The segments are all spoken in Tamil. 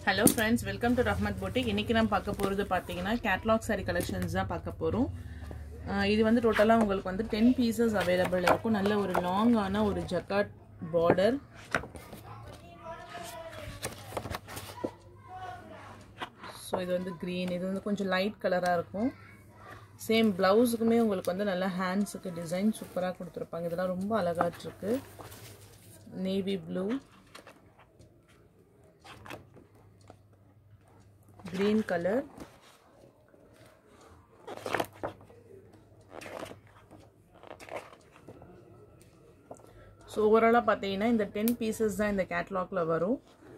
hello friends welcome to Rahmath boutique இன்றைக்கி நம்ம பார்க்க போகிறது பார்த்தீங்கன்னா கேட்லாக் சாரி கலெக்ஷன்ஸ் தான் பார்க்க போகிறோம் இது வந்து டோட்டலாக உங்களுக்கு வந்து டென் பீசஸ் அவைலபிள் இருக்கும் நல்ல ஒரு லாங்கான ஒரு ஜக்காட் பார்டர் ஸோ இது வந்து க்ரீன் இது வந்து கொஞ்சம் லைட் கலராக இருக்கும் சேம் ப்ளவுஸுக்குமே உங்களுக்கு வந்து நல்ல ஹேண்ட்ஸுக்கு டிசைன் சூப்பராக கொடுத்துருப்பாங்க இதெல்லாம் ரொம்ப அழகாட்டிருக்கு navy blue green color so ஓவராலாக பார்த்தீங்கன்னா இந்த டென் பீசஸ் தான் இந்த கேட்லாகில் வரும்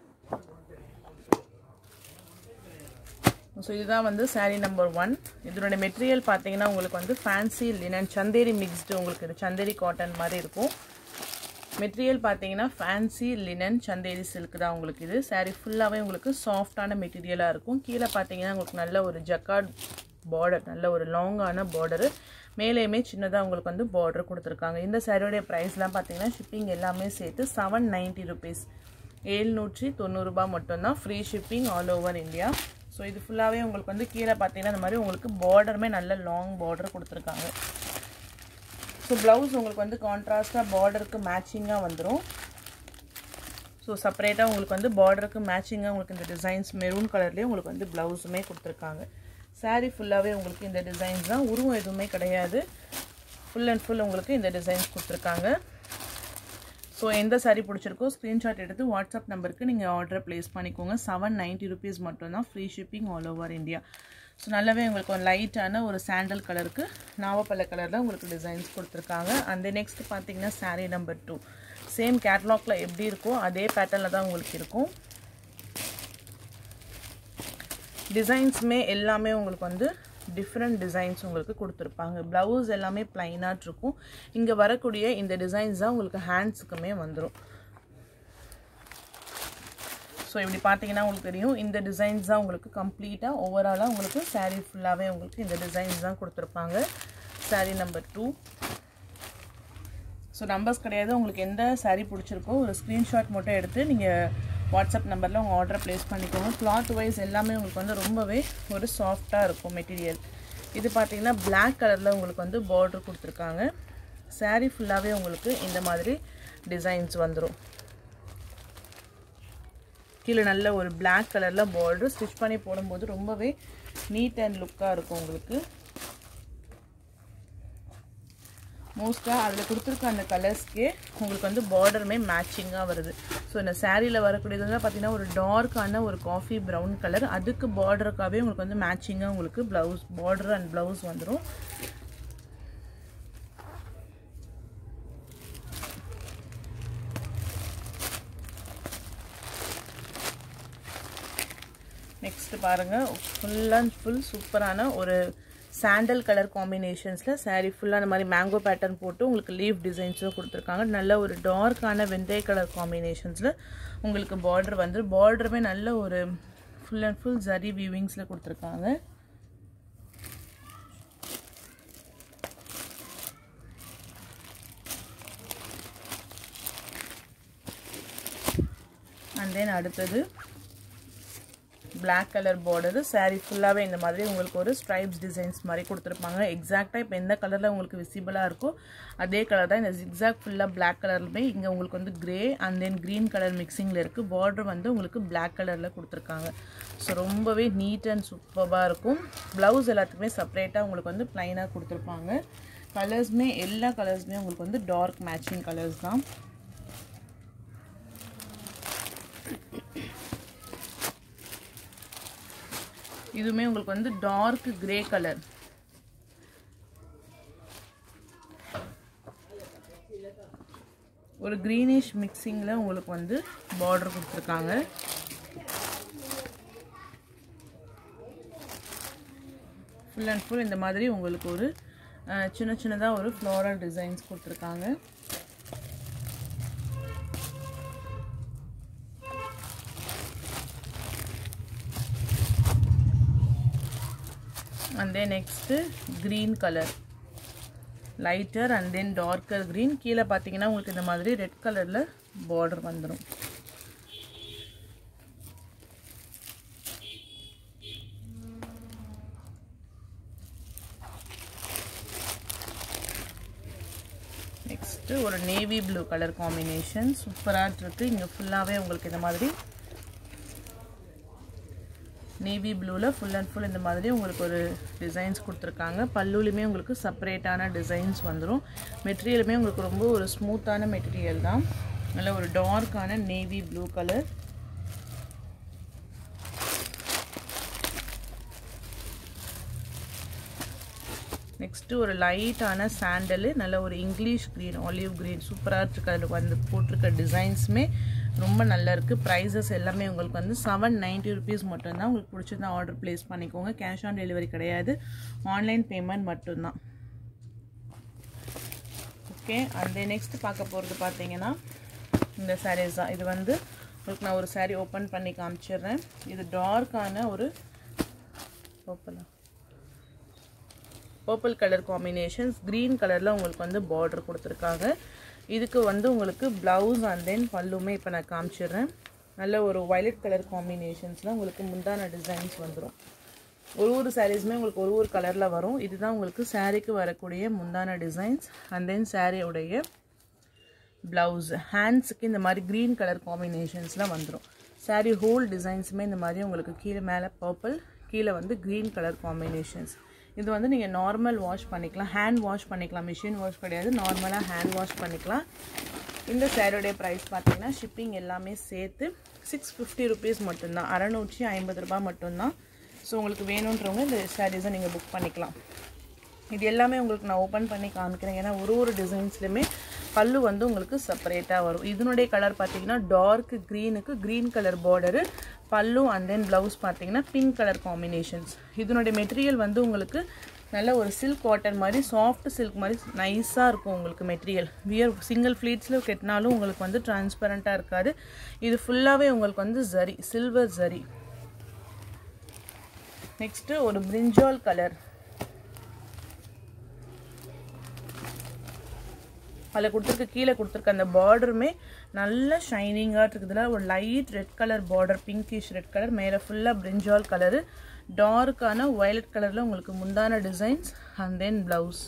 ஸோ இதுதான் வந்து சாரீ நம்பர் ஒன் இதனுடைய மெட்டீரியல் பார்த்தீங்கன்னா உங்களுக்கு வந்து ஃபேன்சி லினன் சந்தேரி மிக்ஸ்டு உங்களுக்கு இது சந்தேரி காட்டன் மாதிரி இருக்கும் மெட்டீரியல் பார்த்தீங்கன்னா ஃபேன்சி லினன் சந்தேரி சில்க் தான் உங்களுக்கு இது சாரீ ஃபுல்லாகவே உங்களுக்கு சாஃப்டான மெட்டீரியலாக இருக்கும் கீழே பார்த்தீங்கன்னா உங்களுக்கு நல்ல ஒரு ஜக்கார்ட் பார்டர் நல்ல ஒரு லாங்கான பார்டரு மேலேயுமே சின்னதாக உங்களுக்கு வந்து பார்டர் கொடுத்துருக்காங்க இந்த சாரியோடைய ப்ரைஸ்லாம் பார்த்தீங்கன்னா ஷிப்பிங் எல்லாமே சேர்த்து செவன் நைன்ட்டி ருபீஸ் ஏழ்நூற்றி தொண்ணூறுரூபா மட்டும்தான் free shipping all over India so இது ஃபுல்லாகவே உங்களுக்கு வந்து கீழே பார்த்தீங்கன்னா இந்த மாதிரி உங்களுக்கு பார்டருமே நல்ல லாங் பார்டர் கொடுத்துருக்காங்க ஸோ ப்ளவுஸ் உங்களுக்கு வந்து கான்ட்ராஸ்டாக பார்டருக்கு மேட்சிங்காக வந்துடும் ஸோ செப்பரேட்டாக உங்களுக்கு வந்து பார்டருக்கு மேட்சிங்காக உங்களுக்கு இந்த டிசைன்ஸ் மெரூன் கலர்லேயே உங்களுக்கு வந்து ப்ளவுஸுமே கொடுத்துருக்காங்க சாரீ ஃபுல்லாகவே உங்களுக்கு இந்த டிசைன்ஸ் தான் உருவம் எதுவுமே கிடையாது ஃபுல் அண்ட் ஃபுல் உங்களுக்கு இந்த டிசைன்ஸ் கொடுத்துருக்காங்க ஸோ எந்த சாரீ பிடிச்சிருக்கோ ஸ்க்ரீன்ஷாட் எடுத்து வாட்ஸ்அப் நம்பருக்கு நீங்கள் ஆர்டர் ப்ளேஸ் பண்ணிக்கோங்க செவன் நைன்ட்டி ருபீஸ் மட்டும்தான் free shipping all over India so நல்லாவே உங்களுக்கு ஒரு லைட்டான ஒரு சாண்டல் கலருக்கு நாவப்பழ கலரில் உங்களுக்கு டிசைன்ஸ் கொடுத்துருக்காங்க அந்த நெக்ஸ்ட் பார்த்தீங்கன்னா சாரீ நம்பர் டூ சேம் கேட்லாக்ல எப்படி இருக்கோ அதே பேட்டர்னில் தான் உங்களுக்கு இருக்கும் டிசைன்ஸுமே எல்லாமே உங்களுக்கு வந்து டிஃப்ரெண்ட் டிசைன்ஸ் உங்களுக்கு கொடுத்துருப்பாங்க ப்ளவுஸ் எல்லாமே ப்ளைனாக இருக்கும் இங்கே வரக்கூடிய இந்த டிசைன்ஸ் தான் உங்களுக்கு ஹேண்ட்ஸுக்குமே வந்துடும் ஸோ இப்படி பார்த்தீங்கன்னா உங்களுக்கு தெரியும் இந்த டிசைன்ஸ் தான் உங்களுக்கு கம்ப்ளீட்டாக ஓவராலாக உங்களுக்கு சாரீ ஃபுல்லாகவே உங்களுக்கு இந்த டிசைன்ஸ் தான் கொடுத்துருப்பாங்க sari number two so numbers கிடையாது உங்களுக்கு எந்த சாரீ பிடிச்சிருக்கோ ஒரு ஸ்க்ரீன்ஷாட் மட்டும் எடுத்து நீங்கள் வாட்ஸ்அப் நம்பரில் உங்கள் ஆர்டர் ப்ளேஸ் பண்ணிக்கோங்க கிளாத் வைஸ் எல்லாமே உங்களுக்கு வந்து ரொம்பவே ஒரு சாஃப்டாக இருக்கும் மெட்டீரியல் இது பார்த்தீங்கன்னா பிளாக் கலரில் உங்களுக்கு வந்து பார்டர் கொடுத்துருக்காங்க சாரீ ஃபுல்லாகவே உங்களுக்கு இந்த மாதிரி டிசைன்ஸ் வந்துடும் கீழே நல்ல ஒரு பிளாக் கலரில் பார்டர் ஸ்டிச் பண்ணி போடும்போது ரொம்பவே நீட் அண்ட் லுக்காக இருக்கும் உங்களுக்கு மோஸ்ட்டாக அதில் கொடுத்துருக்க அந்த கலர்ஸ்க்கே உங்களுக்கு வந்து பார்டருமே மேட்சிங்காக வருது ஸோ இந்த சாரியில் வரக்கூடியதுலாம் பார்த்தீங்கன்னா ஒரு டார்க்கான ஒரு காஃபி ப்ரௌன் கலர் அதுக்கு பார்டருக்காகவே உங்களுக்கு வந்து மேட்சிங்காக உங்களுக்கு ப்ளவுஸ் பார்டர் அண்ட் ப்ளவுஸ் வந்துடும் நெக்ஸ்ட் பாருங்கள் ஃபுல் அண்ட் ஃபுல் சூப்பரான ஒரு சாண்டல் கலர் காம்பினேஷன்ஸில் சாரீ ஃபுல்லாக அந்த மாதிரி மேங்கோ பேட்டர்ன் போட்டு உங்களுக்கு லீவ் டிசைன்ஸும் கொடுத்துருக்காங்க நல்ல ஒரு டார்க்கான வெந்தய கலர் காம்பினேஷன்ஸில் உங்களுக்கு பார்டர் வந்து பார்டருமே நல்ல ஒரு ஃபுல் அண்ட் ஃபுல் ஜரி வியூவிங்ஸில் கொடுத்துருக்காங்க அண்ட் தென் அடுத்தது பிளாக் கலர் பார்டரு சாரீ ஃபுல்லாகவே இந்த மாதிரி உங்களுக்கு ஒரு ஸ்ட்ரைப்ஸ் டிசைன்ஸ் மாதிரி கொடுத்துருப்பாங்க எக்ஸாக்டாக இப்போ எந்த கலரில் உங்களுக்கு விசிபிளாக இருக்கோ அதே கலர் தான் இந்த ஜிக்ஸாக் ஃபுல்லாக பிளாக் கலர்லுமே இங்கே உங்களுக்கு வந்து grey and then green colour மிக்சிங்கில் இருக்குது பார்டர் வந்து உங்களுக்கு பிளாக் கலரில் கொடுத்துருக்காங்க ஸோ ரொம்பவே நீட் அண்ட் சூப்பராக இருக்கும் ப்ளவுஸ் எல்லாத்துக்குமே செப்பரேட்டாக உங்களுக்கு வந்து ப்ளைனாக கொடுத்துருப்பாங்க கலர்ஸுமே எல்லா கலர்ஸுமே உங்களுக்கு வந்து டார்க் மேட்சிங் கலர்ஸ் தான் இதுவுமே உங்களுக்கு வந்து டார்க் கிரே கலர் ஒரு க்ரீனிஷ் மிக்சிங்கில் உங்களுக்கு வந்து பார்டர் கொடுத்துருக்காங்க ஃபுல் அண்ட் ஃபுல் இந்த மாதிரி உங்களுக்கு ஒரு சின்ன சின்னதாக ஒரு ஃப்ளோரல் டிசைன்ஸ் கொடுத்துருக்காங்க and then next green color lighter and then darker green கீழே பார்த்தீங்கன்னா உங்களுக்கு இந்த மாதிரி ரெட் கலரில் பார்டர் வந்துடும் நெக்ஸ்ட்டு ஒரு நேவி ப்ளூ கலர் காம்பினேஷன் சூப்பராக இருக்குது இங்கே ஃபுல்லாகவே உங்களுக்கு இந்த மாதிரி நேவி ப்ளூவில் ஃபுல் அண்ட் ஃபுல் இந்த மாதிரி உங்களுக்கு ஒரு டிசைன்ஸ் கொடுத்துருக்காங்க பல்லுலையுமே உங்களுக்கு செப்பரேட்டான டிசைன்ஸ் வந்துடும் மெட்டீரியலுமே உங்களுக்கு ரொம்ப ஒரு ஸ்மூத்தான மெட்டீரியல் தான் நல்ல ஒரு டார்க்கான நேவி ப்ளூ கலர் நெக்ஸ்ட்டு ஒரு லைட்டான சாண்டலு நல்ல ஒரு இங்கிலீஷ் க்ரீன் ஆலிவ் க்ரீன் சூப்பராக இருக்கு அதில் வந்து போட்டிருக்க டிசைன்ஸுமே ரொம்ப நல்லா இருக்குது ப்ரைஸஸ் எல்லாமே உங்களுக்கு வந்து செவன் நைன்ட்டி ருபீஸ் மட்டும்தான் உங்களுக்கு பிடிச்சிருந்தா ஆர்டர் ப்ளேஸ் பண்ணிக்கோங்க கேஷ் ஆன் டெலிவரி கிடையாது ஆன்லைன் பேமெண்ட் மட்டும்தான் ஓகே அந்த நெக்ஸ்ட் பார்க்க போகிறது பார்த்தீங்கன்னா இந்த சாரீஸ் தான் இது வந்து உங்களுக்கு நான் ஒரு சாரீ ஓப்பன் பண்ணி காமிச்சிடுறேன் இது டார்க்கான ஒரு ஓப்பனா பர்பிள் கலர் காம்பினேஷன்ஸ் க்ரீன் கலரில் உங்களுக்கு வந்து பார்டர் கொடுத்துருக்காங்க இதுக்கு வந்து உங்களுக்கு ப்ளவுஸ் அண்ட் தென் பல்லுமே இப்போ நான் காமிச்சிடுறேன் நல்ல ஒரு வயலட் கலர் காம்பினேஷன்ஸில் உங்களுக்கு முந்தான டிசைன்ஸ் வந்துடும் ஒரு ஒரு சாரீஸுமே உங்களுக்கு ஒரு ஒரு கலரில் வரும் இதுதான் உங்களுக்கு சாரீக்கு வரக்கூடிய முந்தான டிசைன்ஸ் அண்ட் தென் சாரியோடைய ப்ளவுஸ் ஹேண்ட்ஸுக்கு இந்த மாதிரி க்ரீன் கலர் காம்பினேஷன்ஸ்லாம் வந்துடும் சாரீ ஹோல் டிசைன்ஸுமே இந்த மாதிரி உங்களுக்கு கீழே மேலே பர்பிள் கீழே வந்து க்ரீன் கலர் காம்பினேஷன்ஸ் இது வந்து நீங்கள் நார்மல் வாஷ் பண்ணிக்கலாம் ஹேண்ட் வாஷ் பண்ணிக்கலாம் மிஷின் வாஷ் கிடையாது நார்மலாக ஹேண்ட் வாஷ் பண்ணிக்கலாம் இந்த சேரோடைய ப்ரைஸ் பார்த்தீங்கன்னா ஷிப்பிங் எல்லாமே சேர்த்து சிக்ஸ் ஃபிஃப்டி ருபீஸ் மட்டும்தான் அறநூற்றி ஐம்பது ரூபாய் மட்டும்தான் ஸோ உங்களுக்கு வேணுன்றவங்க இந்த சாரீஸை நீங்கள் புக் பண்ணிக்கலாம் இது எல்லாமே உங்களுக்கு நான் ஓப்பன் பண்ணி காமிக்கிறேன் ஏன்னா ஒரு ஒரு டிசைன்ஸ்லையுமே பல்லு வந்து உங்களுக்கு செப்பரேட்டாக வரும் இதனுடைய கலர் பார்த்தீங்கன்னா டார்க் க்ரீனுக்கு க்ரீன் கலர் பார்டரு பல்லு அண்ட் தென் ப்ளவுஸ் பார்த்தீங்கன்னா பிங்க் கலர் காம்பினேஷன்ஸ் இதனுடைய மெட்டீரியல் வந்து உங்களுக்கு நல்ல ஒரு சில்க் காட்டன் மாதிரி சாஃப்ட் சில்க் மாதிரி நைஸாக இருக்கும் உங்களுக்கு மெட்டீரியல் வியர் சிங்கிள் ஃப்ளீட்ஸில் கெட்டினாலும் உங்களுக்கு வந்து டிரான்ஸ்பரண்ட்டாக இருக்காது இது ஃபுல்லாகவே உங்களுக்கு வந்து ஜரி சில்வர் ஜரி நெக்ஸ்ட்டு ஒரு பிரிஞ்சால் கலர் அதில் கொடுத்துருக்க கீழே கொடுத்துருக்க அந்த பார்டருமே நல்ல ஷைனிங்காக இருக்குதுல ஒரு light red colour border pinkish red colour மேலே ஃபுல்லாக பிரிஞ்சால் கலரு டார்க்கான வயலட் கலரில் உங்களுக்கு முந்தான designs and then blouse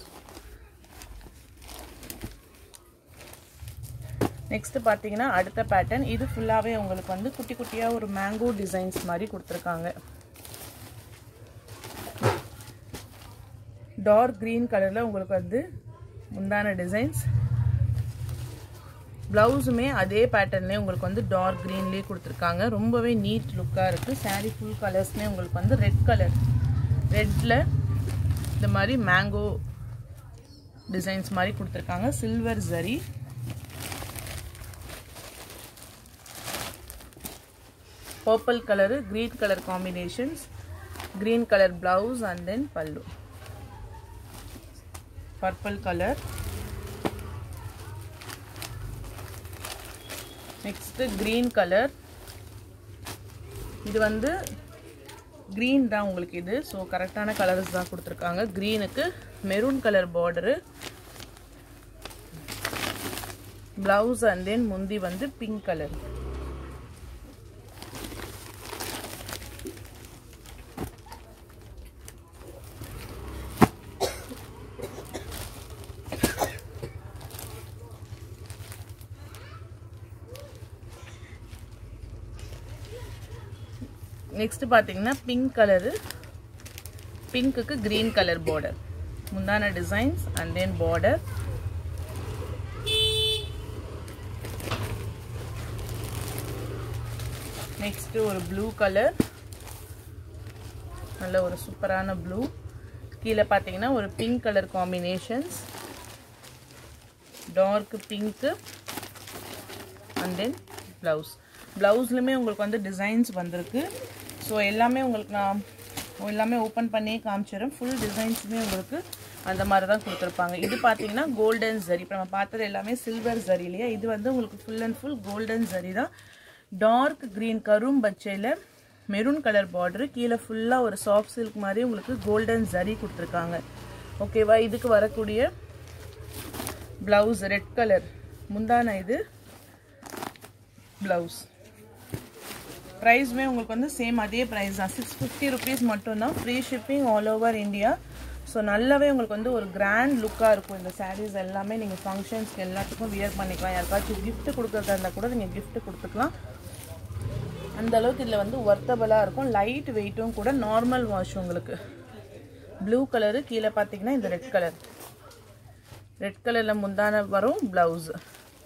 next பார்த்தீங்கன்னா அடுத்த பேட்டர்ன் இது ஃபுல்லாகவே உங்களுக்கு வந்து குட்டி குட்டியாக ஒரு மேங்கோ டிசைன்ஸ் மாதிரி கொடுத்துருக்காங்க டார்க் க்ரீன் கலரில் உங்களுக்கு வந்து முந்தான டிசைன்ஸ் ப்ளவுஸுமே அதே பேட்டர்ன்லேயே உங்களுக்கு வந்து டார்க் க்ரீன்லேயே கொடுத்துருக்காங்க ரொம்பவே நீட் லுக்காக இருக்குது சாரீ ஃபுல் கலர்ஸ்மே உங்களுக்கு வந்து ரெட் கலர் ரெட்டில் இந்த மாதிரி மேங்கோ டிசைன்ஸ் மாதிரி கொடுத்துருக்காங்க silver zari purple colour green colour combinations green colour blouse and then பல்லு purple colour next green colour இது வந்து க்ரீன் தான் உங்களுக்கு இது ஸோ கரெக்டான கலர்ஸ் தான் கொடுத்துருக்காங்க க்ரீனுக்கு maroon colour border blouse and then முந்தி வந்து பிங்க் கலர் நெக்ஸ்ட் பார்த்தீங்கன்னா பிங்க் கலரு பிங்க்குக்கு க்ரீன் கலர் பார்டர் முந்தான designs and then border next ஒரு ப்ளூ கலர் நல்ல ஒரு சூப்பரான ப்ளூ கீழே பார்த்தீங்கன்னா ஒரு pink colour combinations dark pink and then blouse ப்ளவுஸ்லையுமே உங்களுக்கு வந்து டிசைன்ஸ் வந்திருக்கு ஸோ எல்லாமே உங்களுக்கு நான் எல்லாமே ஓப்பன் பண்ணி காமிச்சிடுறேன் ஃபுல் டிசைன்ஸுமே உங்களுக்கு அந்த மாதிரி தான் கொடுத்துருப்பாங்க இது பார்த்தீங்கன்னா கோல்டன் ஜரி இப்போ நம்ம பார்த்தது எல்லாமே சில்வர் ஜரி இல்லையா இது வந்து உங்களுக்கு full and full golden zari தான் டார்க் க்ரீன் கரும் பச்சையில் மெரூன் கலர் பார்டரு கீழே ஃபுல்லாக ஒரு சாஃப்ட் சில்க் மாதிரி உங்களுக்கு கோல்டன் ஜரி கொடுத்துருக்காங்க ஓகேவா இதுக்கு வரக்கூடிய ப்ளவுஸ் ரெட் கலர் முந்தான இது ப்ளவுஸ் ப்ரைஸுமே உங்களுக்கு வந்து சேம் அதே ப்ரைஸ் தான் சிக்ஸ் ஃபிஃப்டி ருபீஸ் மட்டும்தான் free shipping all over India so நல்லாவே உங்களுக்கு வந்து ஒரு கிராண்ட் லுக்காக இருக்கும் இந்த சாரீஸ் எல்லாமே நீங்கள் ஃபங்க்ஷன்ஸ்க்கு எல்லாத்துக்கும் வியர் பண்ணிக்கலாம் யாருக்காச்சும் gift கொடுக்குறதா இருந்தால் கூட நீங்கள் gift கொடுத்துக்கலாம் அந்த அளவுக்கு இதில் வந்து ஒர்த்தபுளாக இருக்கும் லைட் வெயிட்டும் கூட நார்மல் வாஷ் உங்களுக்கு ப்ளூ கலரு கீழே பார்த்தீங்கன்னா இந்த ரெட் கலர் ரெட் கலரில் முந்தான வரும் ப்ளவுஸு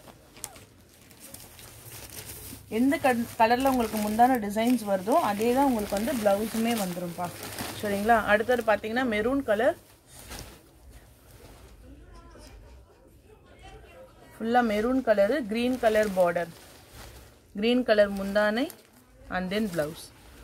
எந்த கட் கலரில் உங்களுக்கு முந்தான டிசைன்ஸ் வருதோ அதே தான் உங்களுக்கு வந்து ப்ளவுஸுமே வந்துரும்ப்பா சரிங்களா அடுத்தது பார்த்தீங்கன்னா மெரூன் கலர் ஃபுல்லாக maroon colour green colour border green colour முந்தானை அண்ட் தென் ப்ளவுஸ்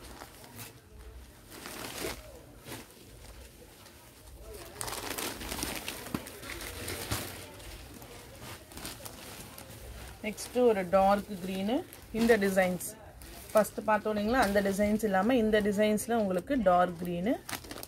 நெக்ஸ்ட்டு ஒரு டார்க் க்ரீனு இந்த டிசைன்ஸ் ஃபஸ்ட்டு பார்த்தோம் இல்லைங்களா அந்த டிசைன்ஸ் இல்லாமல் இந்த டிசைன்ஸில் உங்களுக்கு டார்க் க்ரீனு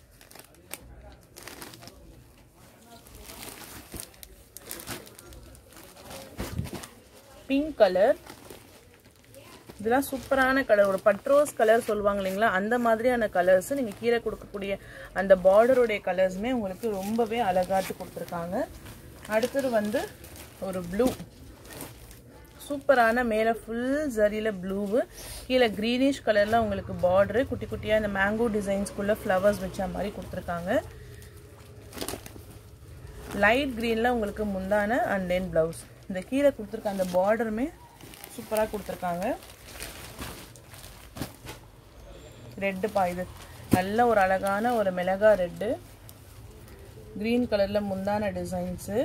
பிங்க் கலர் இதெல்லாம் சூப்பரான கலர் ஒரு பட்ரோஸ் கலர் சொல்லுவாங்க இல்லைங்களா அந்த மாதிரியான கலர்ஸ் நீங்கள் கீழே கொடுக்கக்கூடிய அந்த பார்டருடைய கலர்ஸுமே உங்களுக்கு ரொம்பவே அழகாட்டு கொடுத்துருக்காங்க அடுத்தது வந்து ஒரு ப்ளூ சூப்பரான மேலே ஃபுல் ஜரியில் ப்ளூவு கீழே க்ரீனிஷ் கலரில் உங்களுக்கு பார்டரு குட்டி குட்டியாக இந்த மேங்கோ டிசைன்ஸ்குள்ளே ஃப்ளவர்ஸ் வச்ச மாதிரி கொடுத்துருக்காங்க லைட் க்ரீனில் உங்களுக்கு முந்தான அண்ட் தென் ப்ளவுஸ் இந்த கீழே கொடுத்துருக்க அந்த பார்டருமே சூப்பராக கொடுத்துருக்காங்க ரெட்டுப்பா இது நல்ல ஒரு அழகான ஒரு மிளகா ரெட்டு க்ரீன் கலரில் முந்தான டிசைன்ஸு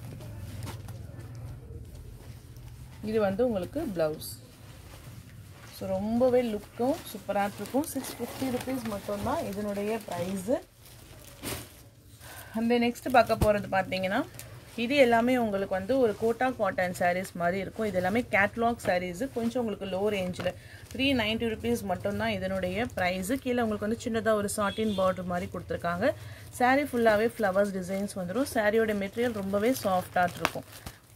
இது வந்து உங்களுக்கு ப்ளவுஸ் ஸோ ரொம்பவே லுக்கும் சூப்பராக இருக்கும் சிக்ஸ் ஃபிஃப்டி ருபீஸ் மட்டும்தான் இதனுடைய ப்ரைஸு அந்த நெக்ஸ்ட் பார்க்க போகிறது பார்த்தீங்கன்னா இது எல்லாமே உங்களுக்கு வந்து ஒரு கோட்டா காட்டன் சாரீஸ் மாதிரி இருக்கும் இது எல்லாமே கேட்லாக் சாரீஸு கொஞ்சம் உங்களுக்கு லோ ரேஞ்சில் த்ரீ நைன்ட்டி ருபீஸ் மட்டும்தான் இதனுடைய ப்ரைஸு கீழே உங்களுக்கு வந்து சின்னதாக ஒரு சாட்டின் பார்டர் மாதிரி கொடுத்துருக்காங்க சாரீ ஃபுல்லாகவே ஃப்ளவர்ஸ் டிசைன்ஸ் வந்துடும் சாரியோட மெட்டீரியல் ரொம்பவே சாஃப்டாக இருக்கும்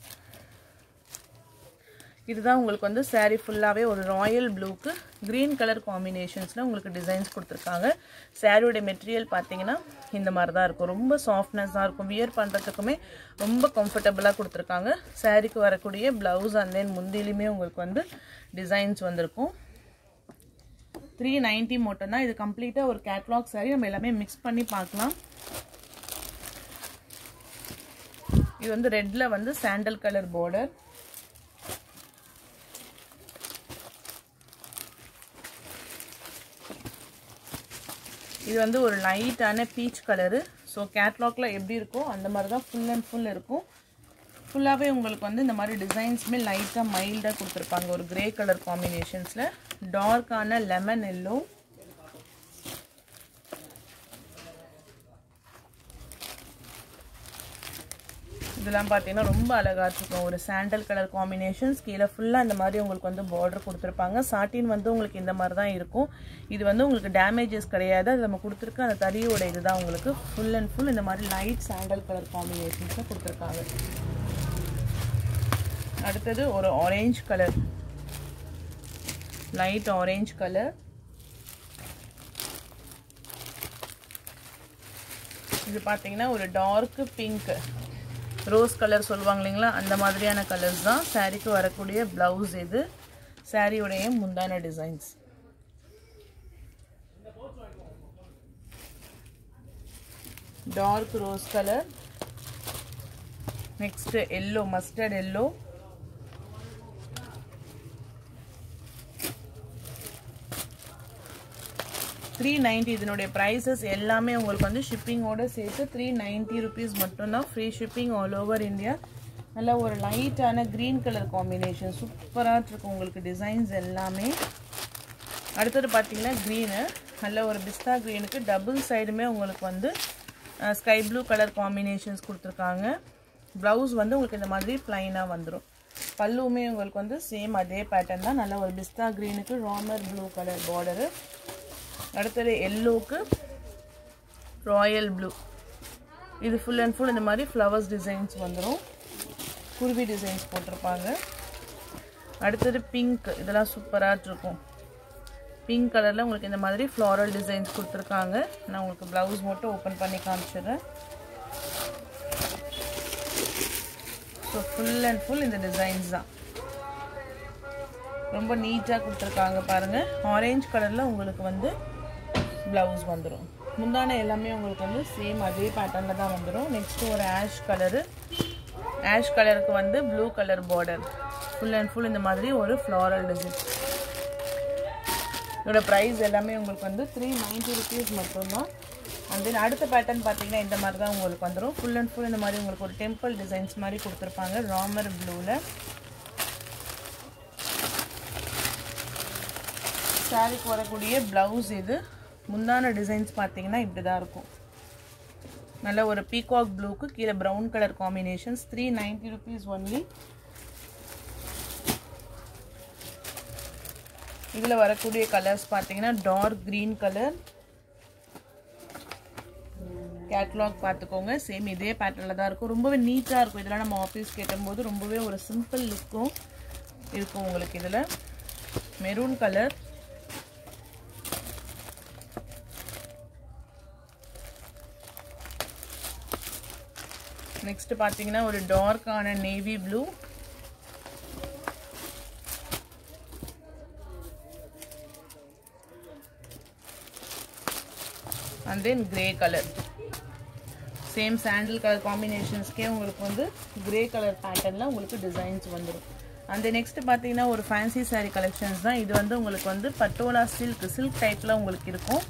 இதுதான் உங்களுக்கு வந்து சாரீ ஃபுல்லாகவே ஒரு ராயல் ப்ளூக்கு க்ரீன் கலர் காம்பினேஷன்ஸில் உங்களுக்கு டிசைன்ஸ் கொடுத்துருக்காங்க சாரியோட மெட்டீரியல் பார்த்தீங்கன்னா இந்த மாதிரி தான் இருக்கும் ரொம்ப சாஃப்ட்னஸாக இருக்கும் வியர் பண்ணுறதுக்குமே ரொம்ப கம்ஃபர்டபுளாக கொடுத்துருக்காங்க சாரீக்கு வரக்கூடிய ப்ளவுஸ் அண்ட் தென் முந்திலையுமே உங்களுக்கு வந்து டிசைன்ஸ் வந்திருக்கும் த்ரீ நைன்ட்டி மட்டும்தான் இது கம்ப்ளீட்டாக ஒரு கேட்லாக் சாரீ நம்ம எல்லாமே மிக்ஸ் பண்ணி பார்க்கலாம் இது வந்து ரெட்டில் வந்து சாண்டல் கலர் பார்டர் இது வந்து ஒரு லைட்டான பீச் கலரு ஸோ கேட்லாக்ல எப்படி இருக்கோ அந்த மாதிரி தான் ஃபுல் அண்ட் ஃபுல் இருக்கும் ஃபுல்லாகவே உங்களுக்கு வந்து இந்த மாதிரி டிசைன்ஸுமே லைட்டாக மைல்டாக கொடுத்துருப்பாங்க ஒரு கிரே கலர் காம்பினேஷன்ஸில் டார்க்கான லெமன் எல்லோ இதெல்லாம் பார்த்தீங்கன்னா ரொம்ப அழகாக இருக்கும் ஒரு சாண்டல் கலர் காம்பினேஷன்ஸ் கீழே ஃபுல்லாக இந்த மாதிரி உங்களுக்கு வந்து பார்டர் கொடுத்துருப்பாங்க சாட்டின் வந்து உங்களுக்கு இந்த மாதிரி தான் இருக்கும் இது வந்து உங்களுக்கு டேமேஜஸ் கிடையாது அது நம்ம கொடுத்துருக்க அந்த தறியோட இதுதான் உங்களுக்கு ஃபுல் அண்ட் ஃபுல் இந்த மாதிரி லைட் சாண்டல் கலர் காம்பினேஷன்ஸை கொடுத்துருக்காங்க அடுத்தது ஒரு orange colour light orange colour இது பார்த்தீங்கன்னா ஒரு டார்க் பிங்க் ரோஸ் கலர் சொல்லுவாங்க இல்லைங்களா அந்த மாதிரியான கலர்ஸ் தான் சாரீக்கு வரக்கூடிய ப்ளவுஸ் இது சாரியோடைய முந்தான designs dark rose colour next yellow mustard yellow three ninety இதனுடைய ப்ரைஸஸ் எல்லாமே உங்களுக்கு வந்து ஷிப்பிங்கோட சேர்த்து த்ரீ நைன்ட்டி ருபீஸ் மட்டும்தான் free shipping all over India நல்லா ஒரு லைட்டான க்ரீன் கலர் காம்பினேஷன் சூப்பராக இருக்கும் உங்களுக்கு டிசைன்ஸ் எல்லாமே அடுத்தது பார்த்தீங்கன்னா க்ரீனு நல்ல ஒரு பிஸ்தா க்ரீனுக்கு டபுள் சைடுமே உங்களுக்கு வந்து ஸ்கை ப்ளூ கலர் காம்பினேஷன்ஸ் கொடுத்துருக்காங்க ப்ளவுஸ் வந்து உங்களுக்கு இந்த மாதிரி ப்ளைனாக வந்துடும் பல்லுமே உங்களுக்கு வந்து சேம் அதே பேட்டர்ன் தான் நல்ல ஒரு பிஸ்தா க்ரீனுக்கு ராமர் ப்ளூ கலர் பார்டரு அடுத்தது எல்லோவுக்கு ராயல் ப்ளூ இது ஃபுல் அண்ட் ஃபுல் இந்த மாதிரி ஃப்ளவர்ஸ் டிசைன்ஸ் வந்துடும் குருவி டிசைன்ஸ் போட்டிருப்பாங்க அடுத்தது பிங்க் இதெல்லாம் சூப்பராக இருக்கும் பிங்க் கலரில் உங்களுக்கு இந்த மாதிரி ஃப்ளாரல் டிசைன்ஸ் கொடுத்துருக்காங்க நான் உங்களுக்கு ப்ளவுஸ் மட்டும் ஓப்பன் பண்ணி காமிச்சிடுறேன் ஸோ ஃபுல் அண்ட் ஃபுல் இந்த டிசைன்ஸ் தான் ரொம்ப நீட்டாக கொடுத்துருக்காங்க பாருங்கள் ஆரேஞ்ச் கலரில் உங்களுக்கு வந்து ப்ளவுஸ் வந்துடும் முந்தான எல்லாமே உங்களுக்கு வந்து சேம் அதே பேட்டர்னில் தான் வந்துடும் நெக்ஸ்ட்டு ஒரு ஆஷ் கலரு ஆஷ் கலருக்கு வந்து blue colour border full and full இந்த மாதிரி ஒரு ஃப்ளாரல் டிசைன் இதோட ப்ரைஸ் எல்லாமே உங்களுக்கு வந்து த்ரீ நைன்ட்டி ருபீஸ் மட்டும்தான் அண்ட் தென் அடுத்த பேட்டர்ன் பார்த்தீங்கன்னா இந்த மாதிரி தான் உங்களுக்கு வந்துடும் ஃபுல் அண்ட் ஃபுல் இந்த மாதிரி உங்களுக்கு ஒரு டெம்பிள் டிசைன்ஸ் மாதிரி கொடுத்துருப்பாங்க ராமர் ப்ளூவில் சாரிக்கு வரக்கூடிய ப்ளவுஸ் இது முந்தான டிசைன்ஸ் பார்த்தீங்கன்னா இப்படி தான் இருக்கும் நல்ல ஒரு பீகாக் ப்ளூக்கு கீழே brown colour combinations three ninety rupees only இதில் வரக்கூடிய கலர்ஸ் பார்த்தீங்கன்னா டார்க் க்ரீன் கலர் கேட்லாக் பார்த்துக்கோங்க சேம் இதே பேட்டர்னில் தான் இருக்கும் ரொம்பவே நீட்டாக இருக்கும் இதெல்லாம் நம்ம ஆஃபீஸ் கேட்டும்போது ரொம்பவே ஒரு சிம்பிள் லுக்கும் இருக்கும் உங்களுக்கு இதில் மெரூன் கலர் நெக்ஸ்ட் பார்த்தீங்கன்னா ஒரு டார்க்கான navy blue and then grey colour same sandal colour காம்பினேஷன்ஸ்க்கே உங்களுக்கு வந்து கிரே கலர் பேட்டர்னில் உங்களுக்கு டிசைன்ஸ் வந்துடும் அந்த நெக்ஸ்ட் பார்த்தீங்கன்னா ஒரு ஃபேன்சி சாரீ கலெக்ஷன்ஸ் தான் இது வந்து உங்களுக்கு வந்து பட்டோலா சில்க் சில்க் டைப்பில் உங்களுக்கு இருக்கும்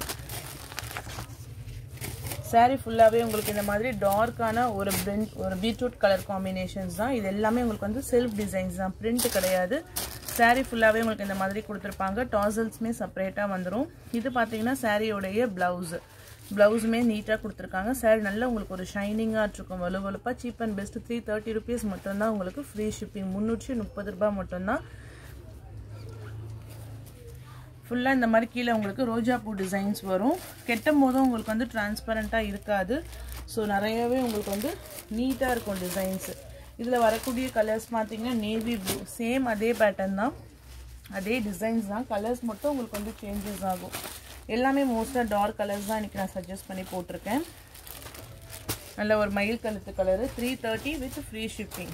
சாரீ ஃபுல்லாகவே உங்களுக்கு இந்த மாதிரி டார்க்கான ஒரு பிரிண்ட் ஒரு பீட்ரூட் கலர் காம்பினேஷன்ஸ் தான் இது எல்லாமே உங்களுக்கு வந்து செல்ஃப் டிசைன்ஸ் தான் பிரிண்ட் கிடையாது சாரீ ஃபுல்லாகவே உங்களுக்கு இந்த மாதிரி கொடுத்துருப்பாங்க டாசல்ஸுமே செப்பரேட்டாக வந்துடும் இது பார்த்தீங்கன்னா சாரியோடைய ப்ளவுஸு ப்ளவுஸுமே நீட்டாக கொடுத்துருக்காங்க சாரி நல்லா உங்களுக்கு ஒரு ஷைனிங்காக இருக்கும் வலுவலுப்பாக cheap and best three thirty rupees மட்டும்தான் உங்களுக்கு ஃப்ரீ ஷிப்பிங் முந்நூற்றி முப்பது ரூபாய் மட்டும்தான் ஃபுல்லாக இந்த மாதிரி கீழே உங்களுக்கு ரோஜா பூ டிசைன்ஸ் வரும் கெட்டும் போதும் உங்களுக்கு வந்து டிரான்ஸ்பரண்ட்டாக இருக்காது ஸோ நிறையவே உங்களுக்கு வந்து நீட்டாக இருக்கும் டிசைன்ஸு இதில் வரக்கூடிய கலர்ஸ் பார்த்தீங்கன்னா நேவி ப்ளூ சேம் அதே பேட்டர்ன் தான் அதே டிசைன்ஸ் தான் கலர்ஸ் மட்டும் உங்களுக்கு வந்து சேஞ்சஸ் ஆகும் எல்லாமே மோஸ்ட்டாக டார்க் கலர்ஸ் தான் இன்றைக்கி நான் சஜஸ்ட் பண்ணி போட்டிருக்கேன் நல்ல ஒரு மயில் கழுத்து colour three thirty with free shipping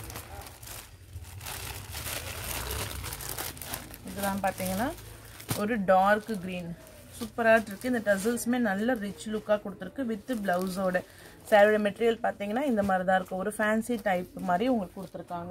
இதெல்லாம் பார்த்தீங்கன்னா ஒரு டார்க் க்ரீன் சூப்பராக இருக்குது இந்த டசல்ஸுமே நல்ல ரிச் லுக்காக கொடுத்துருக்கு வித் ப்ளவுஸோட சாரியோட மெட்டீரியல் பார்த்தீங்கன்னா இந்த மாதிரி தான் இருக்கும் ஒரு ஃபேன்சி டைப் மாதிரி உங்களுக்கு கொடுத்துருக்காங்க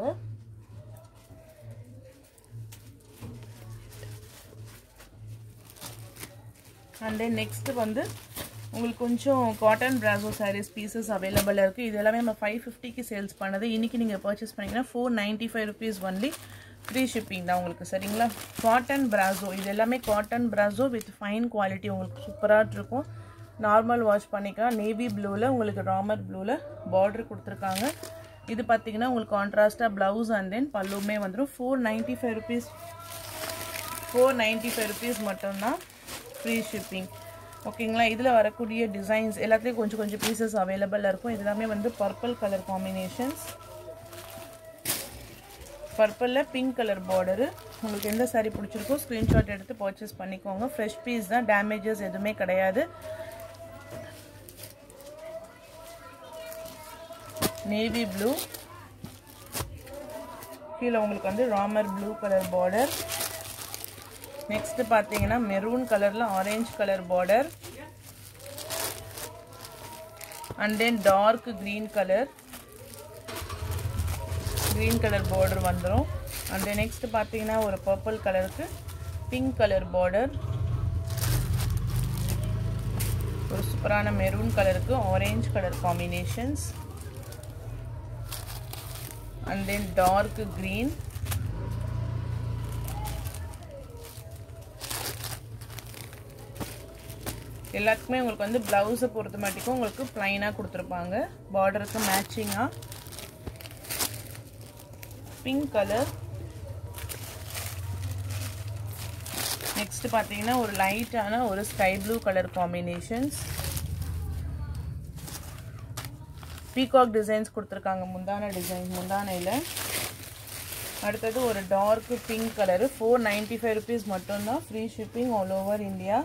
அண்ட் தென் நெக்ஸ்ட் வந்து உங்களுக்கு கொஞ்சம் காட்டன் பிராசோ சாரீஸ் பீசஸ் அவைலபிளாக இருக்குது இது எல்லாமே நம்ம ஃபைவ் ஃபிஃப்டிக்கு சேல்ஸ் பண்ணது இன்றைக்கி நீங்கள் பர்ச்சேஸ் பண்ணிங்கன்னா four ninety five rupees only free shipping தான் உங்களுக்கு சரிங்களா காட்டன் பிராசோ இது எல்லாமே cotton brasso with fine quality உங்களுக்கு சூப்பராக இருக்கும் நார்மல் வாஷ் பண்ணிக்கலாம் நேவி ப்ளூவில் உங்களுக்கு ராமர் ப்ளூவில் பார்டர் கொடுத்துருக்காங்க இது பார்த்தீங்கன்னா உங்களுக்கு கான்ட்ராஸ்டாக ப்ளவுஸ் அண்ட் தென் பல்லுமே வந்துடும் four ninety five rupees four ninety five rupees மட்டும்தான் ஃப்ரீ ஷிப்பிங் ஓகேங்களா இதில் வரக்கூடிய டிசைன்ஸ் எல்லாத்துலேயும் கொஞ்சம் கொஞ்சம் பீசஸ் அவைலபிளாக இருக்கும் இது எல்லாமே வந்து பர்பிள் கலர் காம்பினேஷன்ஸ் பர்பிளில் பிங்க் கலர் பார்டரு உங்களுக்கு எந்த சாரீ பிடிச்சிருக்கோ ஸ்க்ரீன்ஷாட் எடுத்து பர்ச்சேஸ் பண்ணிக்கோங்க ஃப்ரெஷ் பீஸ் தான் டேமேஜஸ் எதுவுமே கிடையாது நேவி ப்ளூ கீழே உங்களுக்கு வந்து Ramar blue colour border next பார்த்தீங்கன்னா மெரூன் கலரில் orange colour border and then dark green colour green colour border வந்துடும் அண்ட் நெக்ஸ்ட் பார்த்தீங்கன்னா ஒரு பர்பிள் கலருக்கு பிங்க் கலர் பார்டர் ஒரு சூப்பரான மெரூன் கலருக்கு orange colour combinations and then dark green எல்லாத்துக்குமே உங்களுக்கு வந்து ப்ளவுஸை பொறுத்த மாட்டிக்கும் உங்களுக்கு ப்ளைனாக கொடுத்துருப்பாங்க பார்டருக்கு மேட்சிங்காக பிங்க் கலர் நெக்ஸ்ட் பார்த்தீங்கன்னா ஒரு லைட்டான ஒரு sky blue colour combinations peacock designs கொடுத்துருக்காங்க முந்தான டிசைன் முந்தானையில் அடுத்தது ஒரு dark pink colour four ninety five rupees மட்டும்தான் free shipping all over India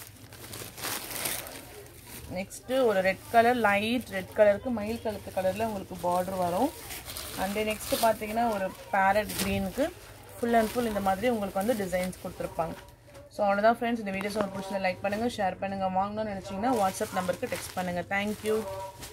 next ஒரு ரெட் கலர் லைட் ரெட் கலருக்கு மயில் கழுத்து கலரில் உங்களுக்கு பார்டர் வரும் அண்ட் நெக்ஸ்ட்டு பார்த்தீங்கன்னா ஒரு பேரட் க்ரீனுக்கு ஃபுல் அண்ட் ஃபுல் இந்த மாதிரி உங்களுக்கு வந்து டிசைன்ஸ் கொடுத்துருப்பாங்க ஸோ அவ்வளோதான் ஃப்ரெண்ட்ஸ் இந்த வீடியோஸ் உங்களுக்கு பிடிச்சதை லைக் பண்ணுங்கள் ஷேர் பண்ணுங்கள் வாங்கணும்னு நினச்சிங்கன்னா வாட்ஸ்அப் நம்பருக்கு டெக்ஸ்ட் பண்ணுங்கள் தேங்க்யூ